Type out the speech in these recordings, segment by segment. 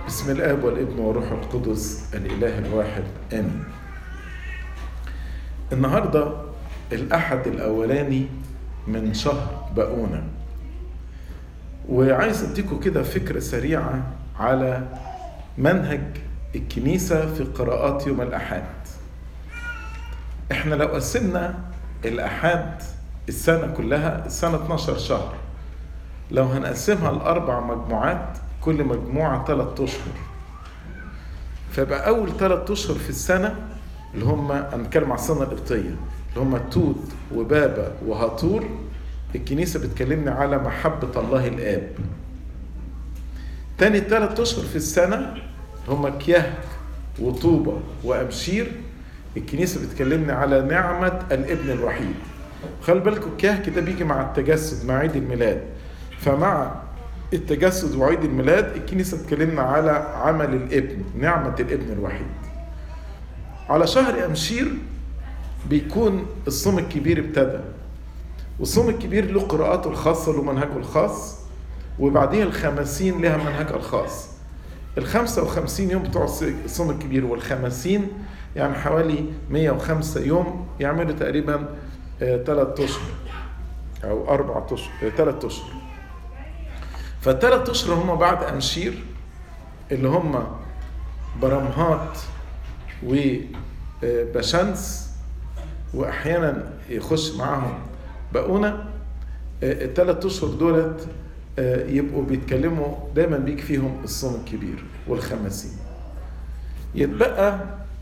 بسم الاب والابن والروح القدس الاله الواحد امين النهارده الاحد الاولاني من شهر بقونه وعايز اديكم كده فكره سريعه على منهج الكنيسه في قراءات يوم الاحد احنا لو قسمنا الاحاد السنه كلها السنه 12 شهر لو هنقسمها لاربع مجموعات كل مجموعة ثلاث أشهر فيبقى أول ثلاث أشهر في السنة اللي هم هنتكلم على السنة القبطية اللي هم توت وبابا وهاتور الكنيسة بتكلمني على محبة الله الآب تاني ثلاث أشهر في السنة هم كيهك وطوبة وأبشير الكنيسة بتكلمني على نعمة الابن الوحيد خلي بالكم كيهك ده بيجي مع التجسد مع عيد الميلاد فمع التجسد وعيد الميلاد الكنيسة اتكلمنا على عمل الابن نعمة الابن الوحيد على شهر أمشير بيكون الصوم الكبير ابتدى والصوم الكبير له قراءاته الخاصة له منهجه الخاص وبعديها الخمسين لها منهجها الخاص الخمسة وخمسين يوم بتوع الصوم الكبير والخمسين يعني حوالي 105 يوم يعملوا تقريبا ثلاث أشهر أو أربعة أشهر ثلاث أشهر فالثلاث اشهر هم بعد امشير اللي هم برمهات وبشمس واحيانا يخش معاهم بقونه الثلاث اشهر دولت يبقوا بيتكلموا دايما بيجي فيهم الصوم الكبير والخمسين يتبقى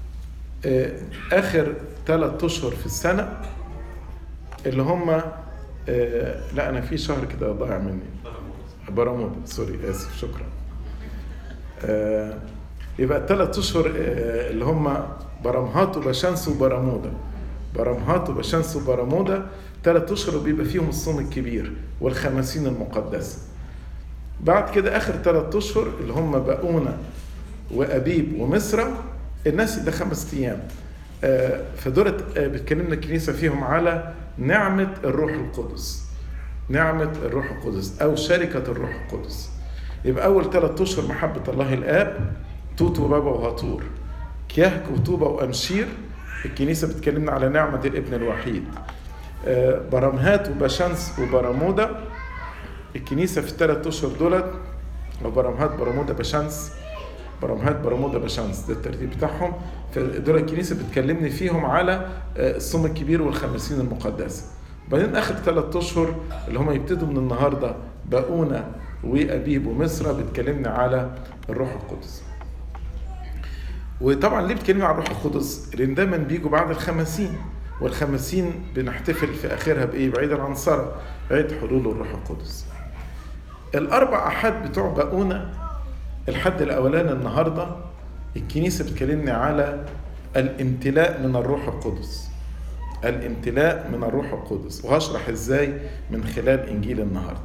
اخر ثلاث اشهر في السنه اللي هم لا انا في شهر كده ضايع مني برمودا سوري اسف شكرا آه يبقى الثلاث اشهر آه اللي هم برمهات وبشمس وبرمودا برمهات وبشمس وبرمودا ثلاث اشهر بيبقى فيهم الصوم الكبير والخمسين المقدسه بعد كده اخر ثلاث اشهر اللي هم بقونه وابيب ومصر الناس ده خمس ايام آه فدولت بتكلمنا الكنيسه فيهم على نعمه الروح القدس نعمة الروح القدس أو شركة الروح القدس يبقى أول ثلاث أشهر محبة الله الآب توت وبابا وهاتور كيهك وطوبة وأمشير الكنيسة بتكلمنا على نعمة الابن الوحيد برمهات وبشمس وبرمودا الكنيسة في الثلاث أشهر دولت برمهات برمودا بشمس برمهات برمودا بشمس ده الترتيب بتاعهم فدول الكنيسة بتكلمني فيهم على الصوم الكبير والخمسين المقدسة بعدين اخر ثلاث اشهر اللي هم يبتدوا من النهارده باؤونه وابيب ومصر بتكلمنا على الروح القدس. وطبعا ليه بتكلمنا على الروح القدس؟ لان دايما بيجوا بعد الخمسين والخمسين بنحتفل في اخرها بايه؟ بعيد العنصرة عيد حلول الروح القدس. الاربع احاد بتوع باؤونه الحد الاولاني النهارده الكنيسه بتكلمني على الامتلاء من الروح القدس. الامتلاء من الروح القدس وهشرح ازاي من خلال انجيل النهارده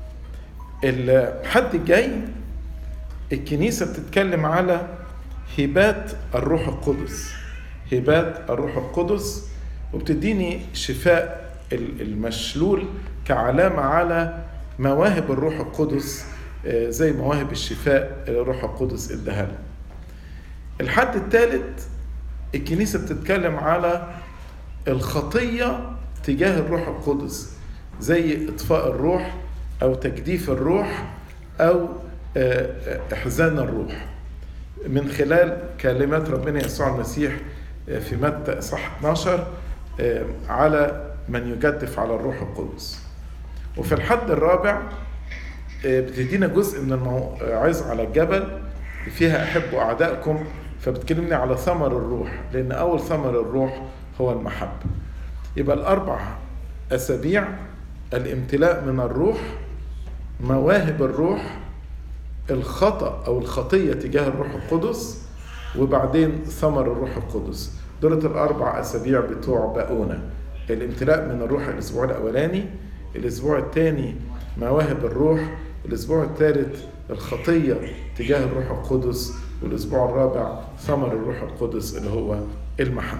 الحد الجاي الكنيسه بتتكلم على هبات الروح القدس هبات الروح القدس وبتديني شفاء المشلول كعلامه على مواهب الروح القدس زي مواهب الشفاء اللي الروح القدس اداها الحد الثالث الكنيسه بتتكلم على الخطية تجاه الروح القدس زي إطفاء الروح أو تجديف الروح أو إحزان الروح من خلال كلمات ربنا يسوع المسيح في متى صح 12 على من يجدف على الروح القدس وفي الحد الرابع بتدينا جزء من الموعظة على الجبل فيها أحبوا أعدائكم فبتكلمني على ثمر الروح لأن أول ثمر الروح هو المحبة يبقى الأربع أسابيع الامتلاء من الروح مواهب الروح الخطأ أو الخطية تجاه الروح القدس وبعدين ثمر الروح القدس دولت الأربع أسابيع بتوع بقونة الامتلاء من الروح الأسبوع الأولاني الأسبوع الثاني مواهب الروح الأسبوع الثالث الخطية تجاه الروح القدس والأسبوع الرابع ثمر الروح القدس اللي هو المحبة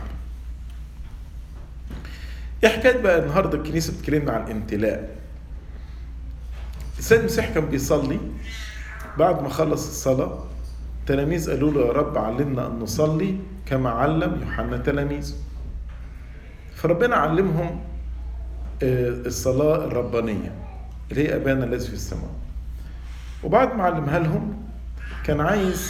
ايه حكايه بقى النهارده الكنيسه بتكلمنا عن الامتلاء السيد المسيح كان بيصلي بعد ما خلص الصلاه التلاميذ قالوا له يا رب علمنا أن نصلي كما علم يوحنا تلاميذه فربنا علمهم الصلاة الربانية اللي هي أبانا الذي في السماء وبعد ما علمها لهم كان عايز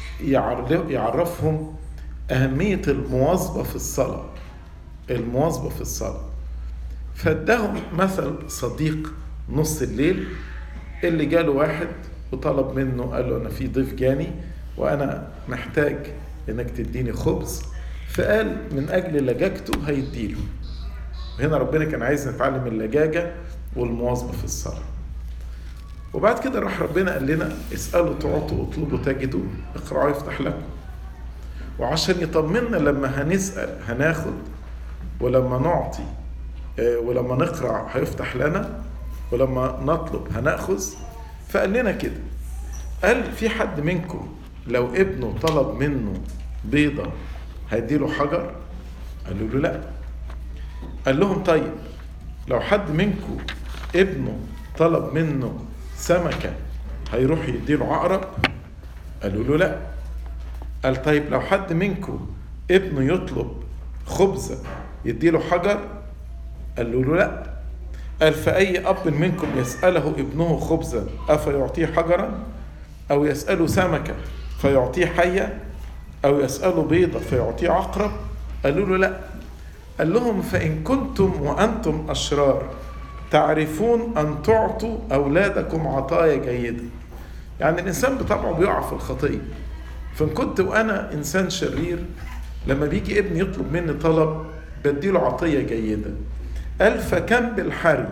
يعرفهم أهمية المواظبة في الصلاة المواظبة في الصلاة فاداهم مثل صديق نص الليل اللي جاله واحد وطلب منه قال له أنا في ضيف جاني وأنا محتاج إنك تديني خبز فقال من أجل لجاجته هيديله وهنا ربنا كان عايز نتعلم اللجاجة والمواظبة في الصلاة وبعد كده راح ربنا قال لنا اسألوا تعطوا اطلبوا تجدوا اقرأوا يفتح لكم وعشان يطمنا لما هنسأل هناخد ولما نعطي ولما نقرأ هيفتح لنا ولما نطلب هناخذ فقال لنا كده قال في حد منكم لو ابنه طلب منه بيضة هيديله حجر قالوا له لا قال لهم طيب لو حد منكم ابنه طلب منه سمكة هيروح يديله عقرب قالوا له لا قال طيب لو حد منكم ابنه يطلب خبزة يديله حجر قالوا له لا قال فأي أب منكم يسأله ابنه خبزا أفيعطيه حجرا أو يسأله سمكة فيعطيه حية أو يسأله بيضة فيعطيه عقرب قالوا له لا قال لهم فإن كنتم وأنتم أشرار تعرفون أن تعطوا أولادكم عطايا جيدة يعني الإنسان بطبعه بيقع في الخطية فإن كنت وأنا إنسان شرير لما بيجي ابني يطلب مني طلب بديله عطية جيدة قال فكم بالحري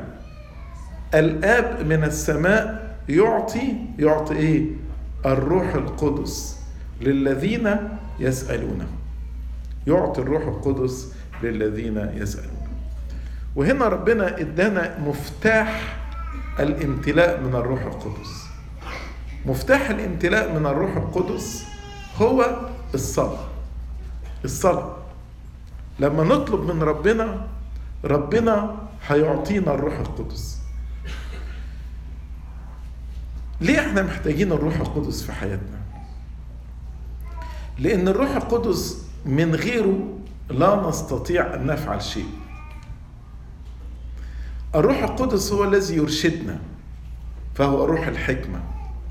الآب من السماء يعطي يعطي إيه الروح القدس للذين يسألونه يعطي الروح القدس للذين يسألون وهنا ربنا ادانا مفتاح الامتلاء من الروح القدس مفتاح الامتلاء من الروح القدس هو الصلاة الصلاة لما نطلب من ربنا ربنا هيعطينا الروح القدس ليه احنا محتاجين الروح القدس في حياتنا لان الروح القدس من غيره لا نستطيع ان نفعل شيء الروح القدس هو الذي يرشدنا فهو روح الحكمه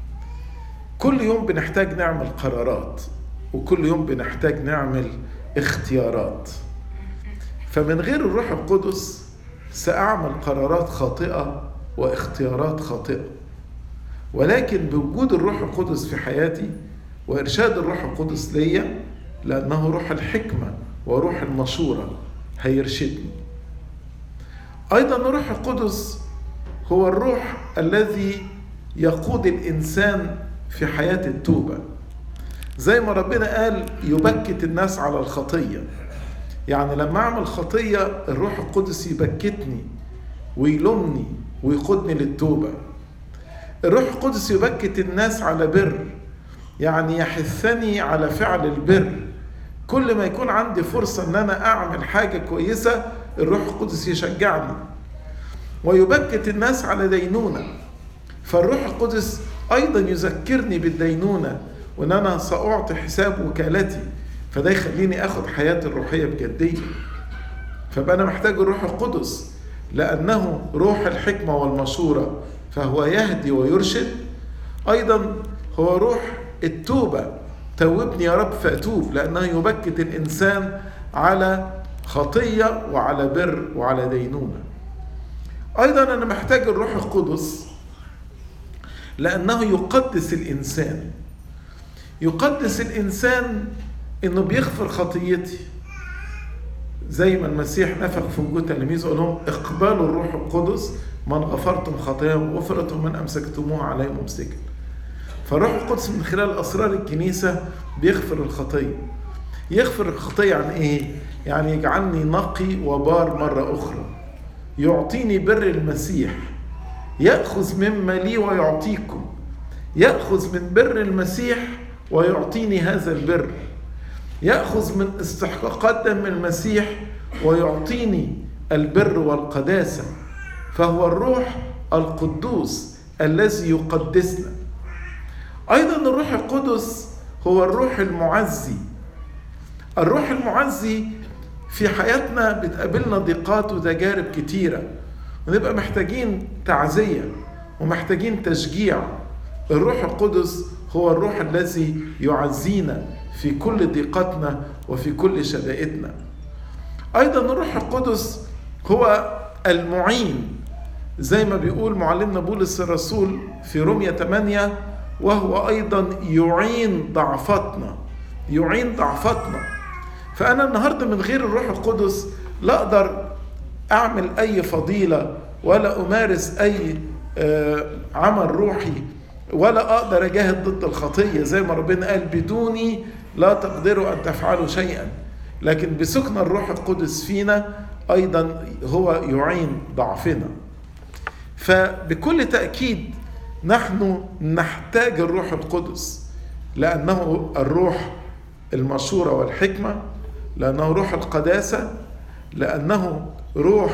كل يوم بنحتاج نعمل قرارات وكل يوم بنحتاج نعمل اختيارات فمن غير الروح القدس ساعمل قرارات خاطئه واختيارات خاطئه ولكن بوجود الروح القدس في حياتي وارشاد الروح القدس ليا لانه روح الحكمه وروح المشوره هيرشدني ايضا الروح القدس هو الروح الذي يقود الانسان في حياه التوبه زي ما ربنا قال يبكت الناس على الخطيه يعني لما اعمل خطيه الروح القدس يبكتني ويلومني ويقودني للتوبه الروح القدس يبكت الناس على بر يعني يحثني على فعل البر كل ما يكون عندي فرصة ان انا اعمل حاجة كويسة الروح القدس يشجعني ويبكت الناس على دينونة فالروح القدس ايضا يذكرني بالدينونة وان انا ساعطي حساب وكالتي فده يخليني اخد حياتي الروحية بجدية فبقى انا محتاج الروح القدس لانه روح الحكمة والمشورة فهو يهدي ويرشد ايضا هو روح التوبه توبني يا رب فاتوب لانه يبكت الانسان على خطيه وعلى بر وعلى دينونه ايضا انا محتاج الروح القدس لانه يقدس الانسان يقدس الانسان انه بيغفر خطيتي زي ما المسيح نفخ في وجود تلاميذه قال لهم اقبلوا الروح القدس من غفرتم خطاياهم غفرت ومن امسكتموها عليه ممسكا فالروح القدس من خلال اسرار الكنيسه بيغفر الخطيه يغفر الخطيه عن ايه يعني يجعلني نقي وبار مره اخرى يعطيني بر المسيح ياخذ مما لي ويعطيكم ياخذ من بر المسيح ويعطيني هذا البر ياخذ من استحقاقات دم المسيح ويعطيني البر والقداسه فهو الروح القدوس الذي يقدسنا ايضا الروح القدس هو الروح المعزي الروح المعزي في حياتنا بتقابلنا ضيقات وتجارب كتيرة ونبقى محتاجين تعزية ومحتاجين تشجيع الروح القدس هو الروح الذي يعزينا في كل ضيقتنا وفي كل شدائدنا ايضا الروح القدس هو المعين زي ما بيقول معلمنا بولس الرسول في رومية 8 وهو ايضا يعين ضعفتنا يعين ضعفتنا فانا النهارده من غير الروح القدس لا اقدر اعمل اي فضيله ولا امارس اي عمل روحي ولا اقدر اجاهد ضد الخطيه زي ما ربنا قال بدوني لا تقدروا ان تفعلوا شيئا لكن بسكن الروح القدس فينا ايضا هو يعين ضعفنا فبكل تاكيد نحن نحتاج الروح القدس لانه الروح المشوره والحكمه لانه روح القداسه لانه روح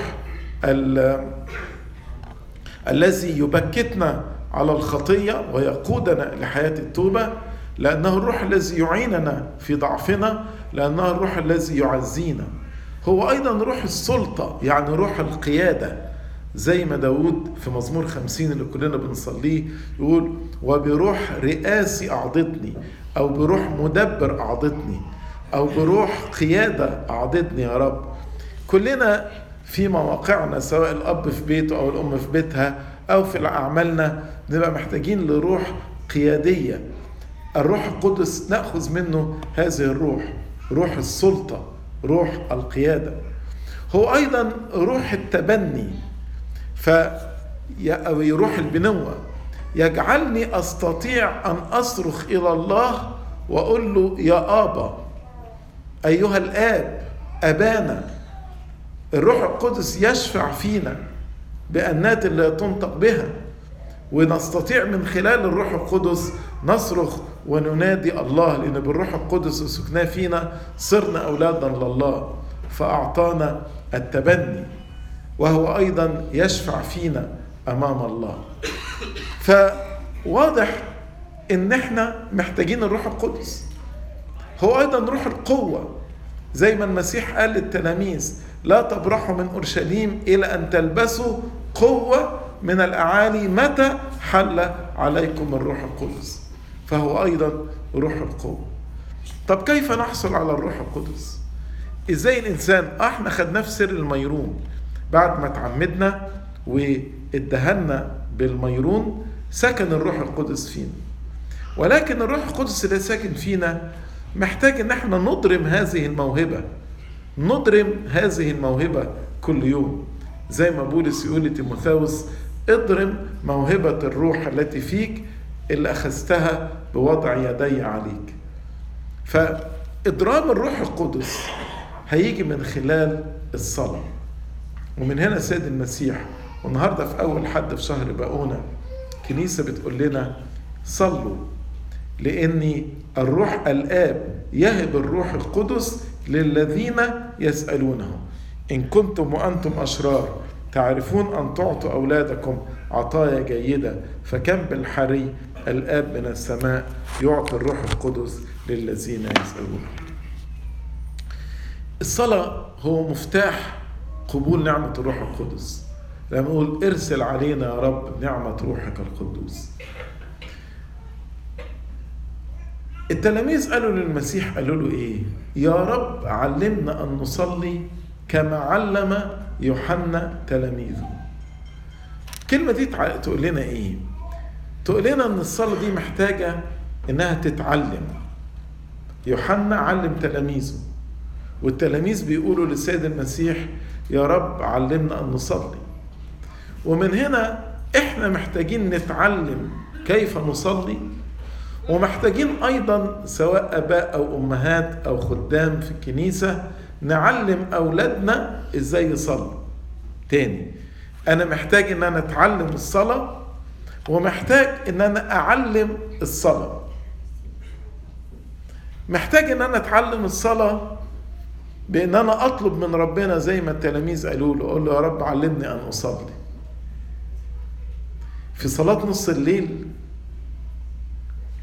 الذي يبكتنا على الخطيه ويقودنا لحياه التوبه لانه الروح الذي يعيننا في ضعفنا لانه الروح الذي يعزينا هو ايضا روح السلطه يعني روح القياده زي ما داود في مزمور خمسين اللي كلنا بنصليه يقول وبروح رئاسي أعضدني أو بروح مدبر أعضدني أو بروح قيادة أعضدني يا رب كلنا في مواقعنا سواء الأب في بيته أو الأم في بيتها أو في أعمالنا نبقى محتاجين لروح قيادية الروح القدس نأخذ منه هذه الروح روح السلطة روح القيادة هو أيضا روح التبني ف أو روح البنوة يجعلني أستطيع أن أصرخ إلى الله وأقول له يا آبا أيها الآب أبانا الروح القدس يشفع فينا بأنات لا تنطق بها ونستطيع من خلال الروح القدس نصرخ وننادي الله لأن بالروح القدس وسكناه فينا صرنا أولادا لله فأعطانا التبني وهو أيضا يشفع فينا أمام الله فواضح إن إحنا محتاجين الروح القدس هو أيضا روح القوة زي ما المسيح قال للتلاميذ لا تبرحوا من أورشليم إلى أن تلبسوا قوة من الأعالي متى حل عليكم الروح القدس فهو أيضا روح القوة طب كيف نحصل على الروح القدس ازاي الانسان اه احنا خدناه في سر الميرون بعد ما تعمدنا وادهنا بالميرون سكن الروح القدس فينا ولكن الروح القدس اللي ساكن فينا محتاج ان احنا نضرم هذه الموهبة نضرم هذه الموهبة كل يوم زي ما بولس يقول لتيموثاوس اضرم موهبة الروح التي فيك اللي أخذتها بوضع يدي عليك فإضرام الروح القدس هيجي من خلال الصلاة ومن هنا سيد المسيح والنهاردة في أول حد في شهر بقونا كنيسة بتقول لنا صلوا لأن الروح الآب يهب الروح القدس للذين يسألونه إن كنتم وأنتم أشرار تعرفون أن تعطوا أولادكم عطايا جيدة فكم بالحري الآب من السماء يعطي الروح القدس للذين يسألونه الصلاة هو مفتاح قبول نعمة الروح القدس لما نقول ارسل علينا يا رب نعمة روحك القدوس التلاميذ قالوا للمسيح قالوا له ايه يا رب علمنا ان نصلي كما علم يوحنا تلاميذه الكلمة دي تقول لنا ايه تقول لنا ان الصلاة دي محتاجة انها تتعلم يوحنا علم تلاميذه والتلاميذ بيقولوا للسيد المسيح يا رب علمنا ان نصلي ومن هنا احنا محتاجين نتعلم كيف نصلي ومحتاجين ايضا سواء اباء او امهات او خدام في الكنيسه نعلم اولادنا ازاي يصلوا تاني انا محتاج ان انا اتعلم الصلاه ومحتاج ان انا اعلم الصلاه محتاج ان انا اتعلم الصلاه بان انا اطلب من ربنا زي ما التلاميذ قالوا له اقول له يا رب علمني ان اصلي في صلاه نص الليل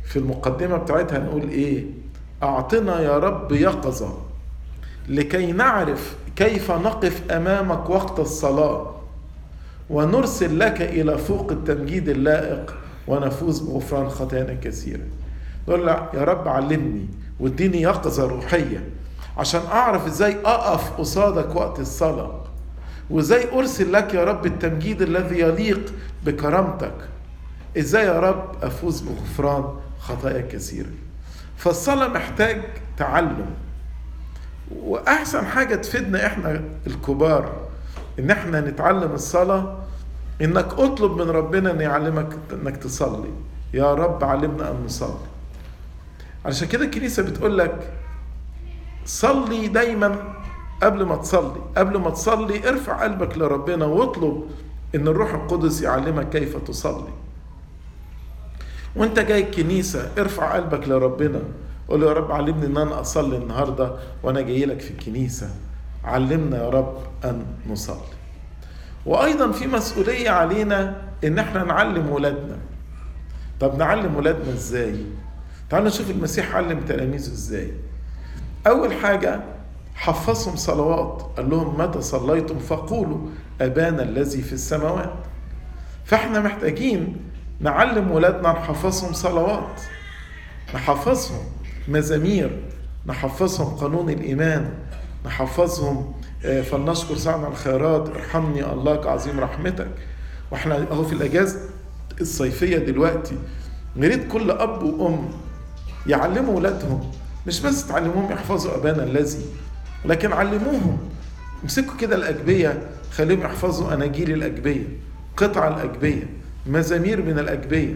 في المقدمة بتاعتها نقول إيه أعطنا يا رب يقظة لكي نعرف كيف نقف أمامك وقت الصلاة ونرسل لك إلى فوق التمجيد اللائق ونفوز بغفران خطايانا كثيرة نقول له يا رب علمني واديني يقظة روحية عشان أعرف إزاي أقف قصادك وقت الصلاة وإزاي أرسل لك يا رب التمجيد الذي يليق بكرامتك إزاي يا رب أفوز بغفران خطايا كثيرة فالصلاة محتاج تعلم وأحسن حاجة تفيدنا إحنا الكبار إن إحنا نتعلم الصلاة إنك أطلب من ربنا إن يعلمك إنك تصلي يا رب علمنا أن نصلي علشان كده الكنيسة بتقول لك صلي دايما قبل ما تصلي قبل ما تصلي ارفع قلبك لربنا واطلب ان الروح القدس يعلمك كيف تصلي وانت جاي الكنيسة ارفع قلبك لربنا قول له يا رب علمني ان انا اصلي النهاردة وانا جاي لك في الكنيسة علمنا يا رب ان نصلي وايضا في مسؤولية علينا ان احنا نعلم ولادنا طب نعلم ولادنا ازاي تعالوا نشوف المسيح علم تلاميذه ازاي اول حاجة حفظهم صلوات قال لهم متى صليتم فقولوا ابانا الذي في السماوات فاحنا محتاجين نعلم ولادنا نحفظهم صلوات نحفظهم مزامير نحفظهم قانون الإيمان نحفظهم فلنشكر سعنا الخيرات ارحمني الله كعظيم رحمتك واحنا اهو في الاجازه الصيفيه دلوقتي نريد كل اب وام يعلموا ولادهم مش بس تعلموهم يحفظوا ابانا الذي لكن علموهم امسكوا كده الاجبيه خليهم يحفظوا اناجيل الاجبيه قطع الاجبيه مزامير من الاجبيه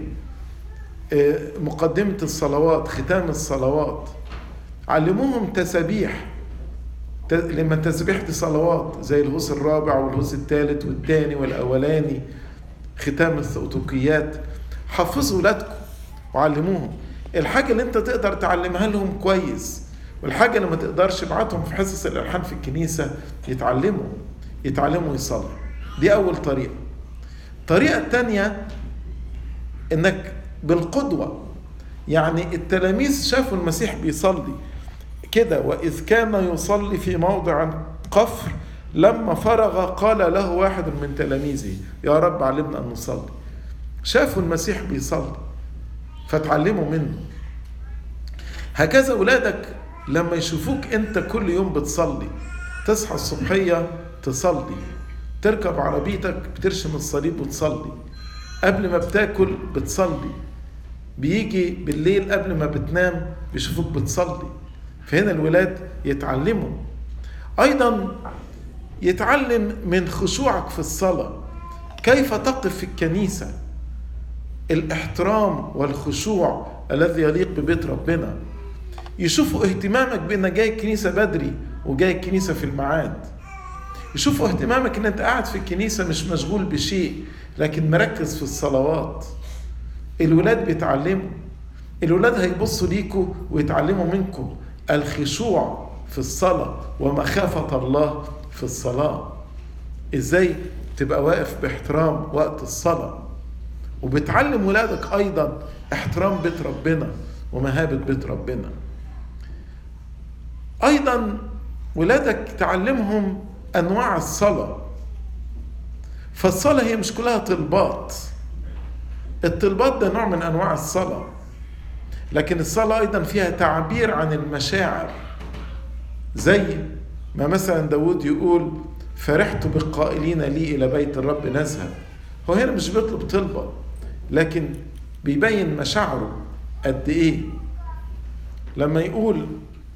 مقدمه الصلوات ختام الصلوات علموهم تسابيح لما التسبيح دي صلوات زي الهوس الرابع والهوس الثالث والثاني والاولاني ختام الثوتوكيات حفظوا ولادكم وعلموهم الحاجه اللي انت تقدر تعلمها لهم كويس والحاجه اللي ما تقدرش ابعتهم في حصص الالحان في الكنيسه يتعلموا يتعلموا يصلوا دي اول طريقه الطريقه الثانيه انك بالقدوه يعني التلاميذ شافوا المسيح بيصلي كده وإذ كان يصلي في موضع قفر لما فرغ قال له واحد من تلاميذه يا رب علمنا أن نصلي شافوا المسيح بيصلي فتعلموا منه هكذا أولادك لما يشوفوك أنت كل يوم بتصلي تصحى الصبحية تصلي تركب عربيتك بترشم الصليب وتصلي قبل ما بتاكل بتصلي بيجي بالليل قبل ما بتنام بيشوفوك بتصلي فهنا الولاد يتعلموا ايضا يتعلم من خشوعك في الصلاه كيف تقف في الكنيسه الاحترام والخشوع الذي يليق ببيت ربنا يشوفوا اهتمامك بانك جاي الكنيسه بدري وجاي الكنيسه في الميعاد يشوفوا اهتمامك ان انت قاعد في الكنيسه مش مشغول بشيء لكن مركز في الصلوات الولاد بيتعلموا الولاد هيبصوا ليكوا ويتعلموا منكم الخشوع في الصلاة ومخافة الله في الصلاة ازاي تبقى واقف باحترام وقت الصلاة وبتعلم ولادك ايضا احترام بيت ربنا ومهابة بيت ربنا ايضا ولادك تعلمهم انواع الصلاة فالصلاة هي مش كلها طلبات الطلبات ده نوع من انواع الصلاه لكن الصلاة أيضا فيها تعبير عن المشاعر زي ما مثلا داود يقول فرحت بالقائلين لي إلى بيت الرب نذهب هو هنا مش بيطلب طلبة لكن بيبين مشاعره قد إيه لما يقول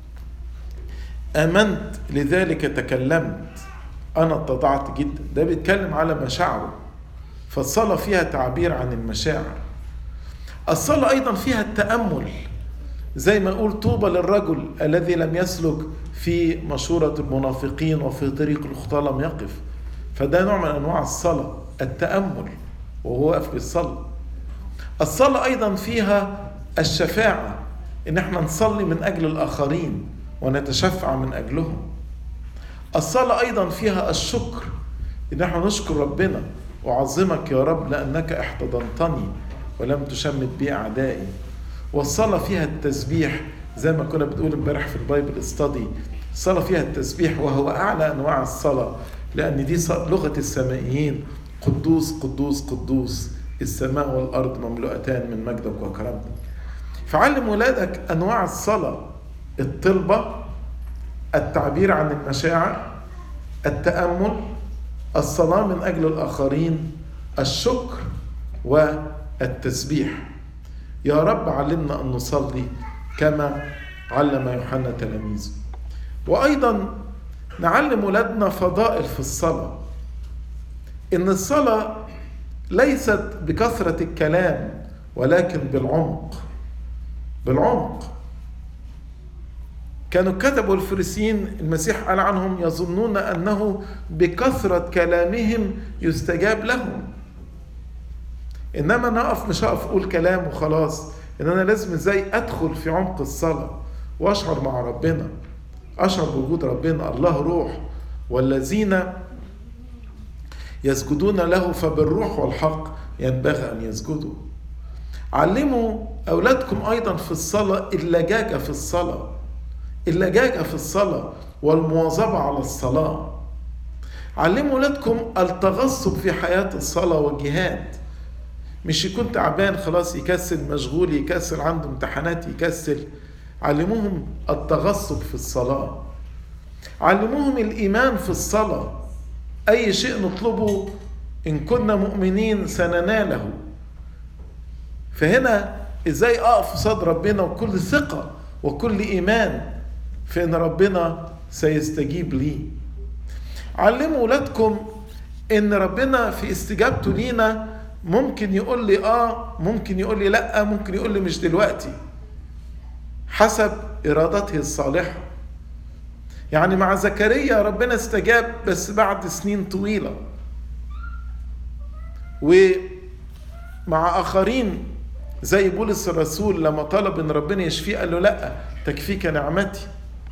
آمنت لذلك تكلمت أنا اتضعت جدا ده بيتكلم على مشاعره فالصلاة فيها تعبير عن المشاعر الصلاة أيضا فيها التأمل زي ما يقول طوبى للرجل الذي لم يسلك في مشورة المنافقين وفي طريق الخطى لم يقف فده نوع من أنواع الصلاة التأمل وهو واقف بالصلاة الصلاة أيضا فيها الشفاعة إن احنا نصلي من أجل الآخرين ونتشفع من أجلهم الصلاة أيضا فيها الشكر إن احنا نشكر ربنا وعظمك يا رب لأنك احتضنتني ولم تشمت بي أعدائي والصلاة فيها التسبيح زي ما كنا بنقول امبارح في البايبل استادي الصلاة فيها التسبيح وهو أعلى أنواع الصلاة لأن دي لغة السمائيين قدوس قدوس قدوس السماء والأرض مملوءتان من مجدك وكرمك فعلم ولادك أنواع الصلاة الطلبة التعبير عن المشاعر التأمل الصلاة من أجل الآخرين الشكر والتسبيح يا رب علمنا أن نصلي كما علم يوحنا تلاميذه وأيضا نعلم ولادنا فضائل في الصلاة إن الصلاة ليست بكثرة الكلام ولكن بالعمق بالعمق كانوا كتبوا الفريسيين المسيح قال عنهم يظنون انه بكثره كلامهم يستجاب لهم انما انا اقف مش هقف اقول كلام وخلاص ان انا لازم ازاي ادخل في عمق الصلاه واشعر مع ربنا اشعر بوجود ربنا الله روح والذين يسجدون له فبالروح والحق ينبغي ان يسجدوا علموا اولادكم ايضا في الصلاه اللجاجه في الصلاه اللجاجة في الصلاة والمواظبة على الصلاة علموا ولادكم التغصب في حياة الصلاة والجهاد مش يكون تعبان خلاص يكسل مشغول يكسل عنده امتحانات يكسل علموهم التغصب في الصلاة علموهم الإيمان في الصلاة أي شيء نطلبه إن كنا مؤمنين سنناله فهنا إزاي أقف قصاد ربنا وكل ثقة وكل إيمان في ان ربنا سيستجيب لي علموا ولادكم ان ربنا في استجابته لينا ممكن يقول لي اه ممكن يقول لي لا ممكن يقول لي مش دلوقتي حسب ارادته الصالحه يعني مع زكريا ربنا استجاب بس بعد سنين طويله ومع اخرين زي بولس الرسول لما طلب ان ربنا يشفيه قال له لا تكفيك نعمتي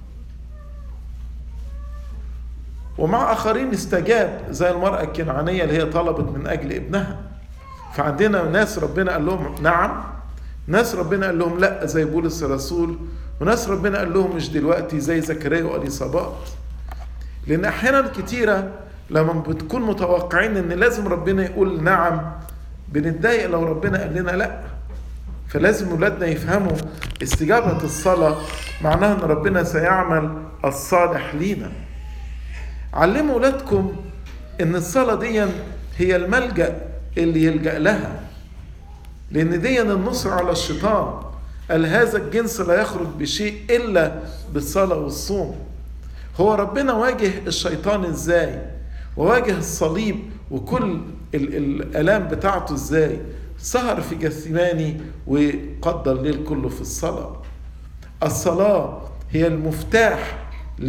ومع آخرين استجاب زي المرأة الكنعانية اللي هي طلبت من أجل ابنها فعندنا ناس ربنا قال لهم نعم ناس ربنا قال لهم لا زي بولس الرسول وناس ربنا قال لهم مش دلوقتي زي زكريا واليصابات لأن أحيانا كتيرة لما بتكون متوقعين إن لازم ربنا يقول نعم بنتضايق لو ربنا قال لنا لا فلازم ولادنا يفهموا استجابة الصلاة معناها إن ربنا سيعمل الصالح لينا علموا ولادكم ان الصلاه دي هي الملجا اللي يلجا لها لان دي النصر على الشيطان قال هذا الجنس لا يخرج بشيء الا بالصلاه والصوم هو ربنا واجه الشيطان ازاي وواجه الصليب وكل الالام بتاعته ازاي سهر في جثماني وقضى الليل كله في الصلاه الصلاه هي المفتاح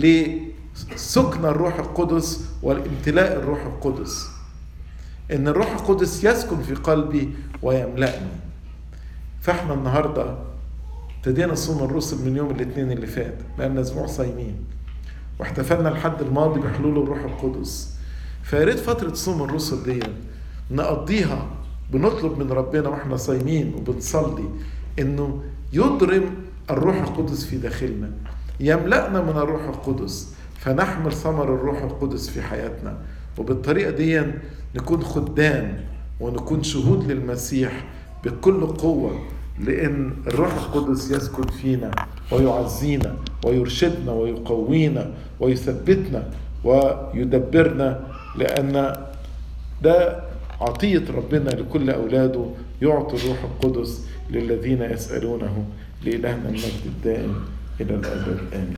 سكن الروح القدس والامتلاء الروح القدس ان الروح القدس يسكن في قلبي ويملأني فاحنا النهارده ابتدينا صوم الرسل من يوم الاثنين اللي فات بقالنا اسبوع صايمين واحتفلنا الحد الماضي بحلول الروح القدس فياريت فترة صوم الرسل دي نقضيها بنطلب من ربنا واحنا صايمين وبنصلي انه يضرم الروح القدس في داخلنا يملأنا من الروح القدس فنحمل ثمر الروح القدس في حياتنا وبالطريقة دي نكون خدام ونكون شهود للمسيح بكل قوة لأن الروح القدس يسكن فينا ويعزينا ويرشدنا ويقوينا ويثبتنا ويدبرنا لأن ده عطية ربنا لكل أولاده يعطي الروح القدس للذين يسألونه لإلهنا المجد الدائم إلى الأبد آمين